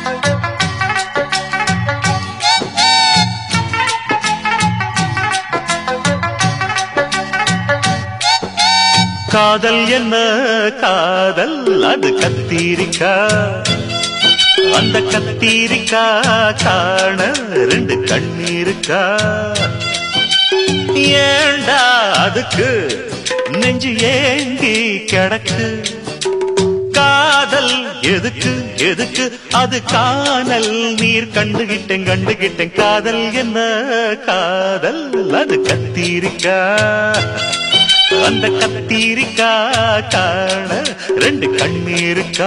காதல் என்ன காதல் அது கத்தீரிக்கா அந்த கத்தீரிக்கா காண ரெண்டு கண்ணீருக்கா ஏண்டா அதுக்கு நெஞ்சு ஏங்கி கிடக்கு காதல் எதுக்கு எதுக்கு அது காணல் நீர் கண்டுகிட்டேன் கண்டுகிட்டேன் காதல் என்ன காதல் அது கத்தீரிக்கா அந்த கத்தீரிக்கா காண ரெண்டு கண்ணீருக்கா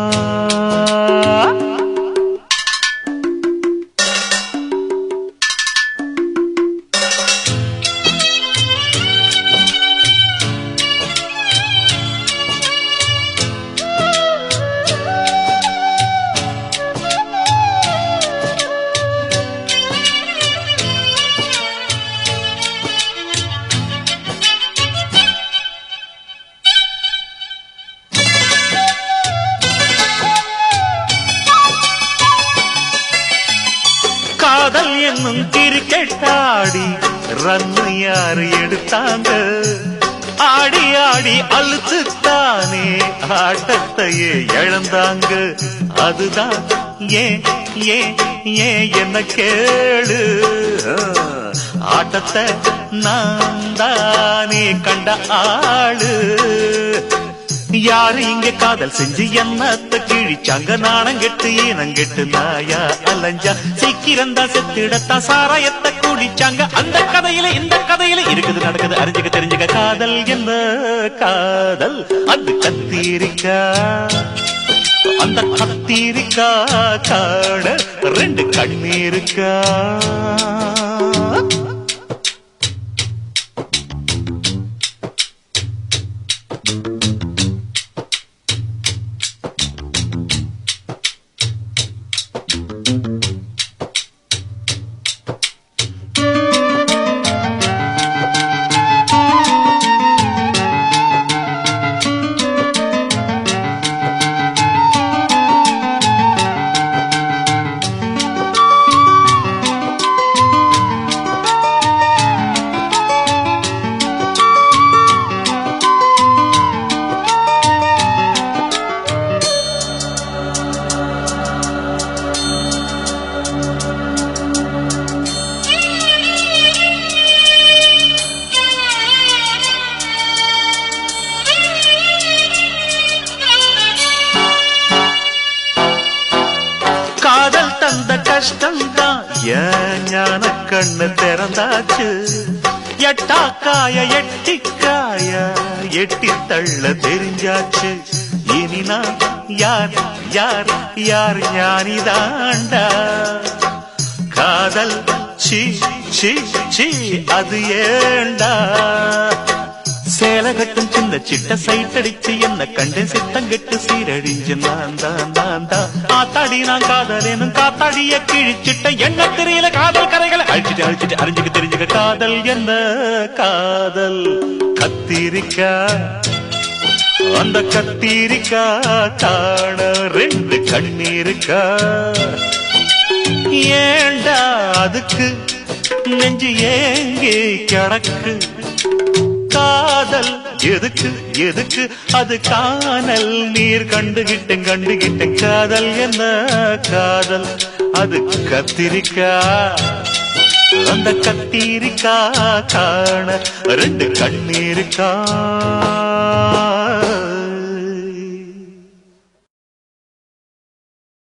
காதல் என்னும் கிரிக்கெட் ஆடி ரன்னு யாரு எடுத்தாங்க ஆடி ஆடி அழுத்துத்தானே ஆட்டத்தையே இழந்தாங்க அதுதான் ஏன் ஏன் ஏன் என்ன கேளு ஆட்டத்தை நான் தானே கண்ட ஆளு யாரு இங்க காதல் செஞ்சு என்னத்த கிழிச்சாங்க நாணம் கெட்டு ஈனம் கெட்டு நாயா அலைஞ்சா சீக்கிரந்தா செத்திடத்தா சாராயத்தை குடிச்சாங்க அந்த கதையில இந்த கதையில இருக்குது நடக்குது அறிஞ்சுக்க தெரிஞ்சுக்க காதல் என்ன காதல் அது கத்தீரிக்கா அந்த கத்தீரிக்கா காட ரெண்டு கண்ணீருக்கா காதல் தந்த கஷ்டம்தான் ஏன் ஞான கண்ணு திறந்தாச்சு எட்டாக்காய எட்டிக்காய எட்டி தள்ள தெரிஞ்சாச்சு இனி நான் யார் யார் யார் ஞானிதாண்டா காதல் சி சி சி அது ஏண்டா சேலை கட்டும் சின்ன சிட்ட சைட் அடிச்சு என்ன கண்டே சித்தங்கெட்டு சீரழிஞ்சு நான் தான் நான் தான் ஆத்தாடி நான் காதலேனும் காத்தாடிய கிழிச்சிட்ட என்ன தெரியல காதல் கரைகளை அழிச்சிட்டு அழிச்சிட்டு அறிஞ்சுக்க தெரிஞ்சுக்க காதல் என்ன காதல் கத்திரிக்கா அந்த கத்திரிக்கா காண ரெண்டு கண்ணீருக்கா ஏண்டா அதுக்கு நெஞ்சு ஏங்கி கிடக்கு காதல் எதுக்கு எதுக்கு அது காணல் நீர் கண்டுகிட்டேன் கண்டுகிட்டேன் காதல் என்ன காதல் அது கத்திரிக்கா அந்த கத்திரிக்கா காண ரெண்டு கண்ணீருக்கா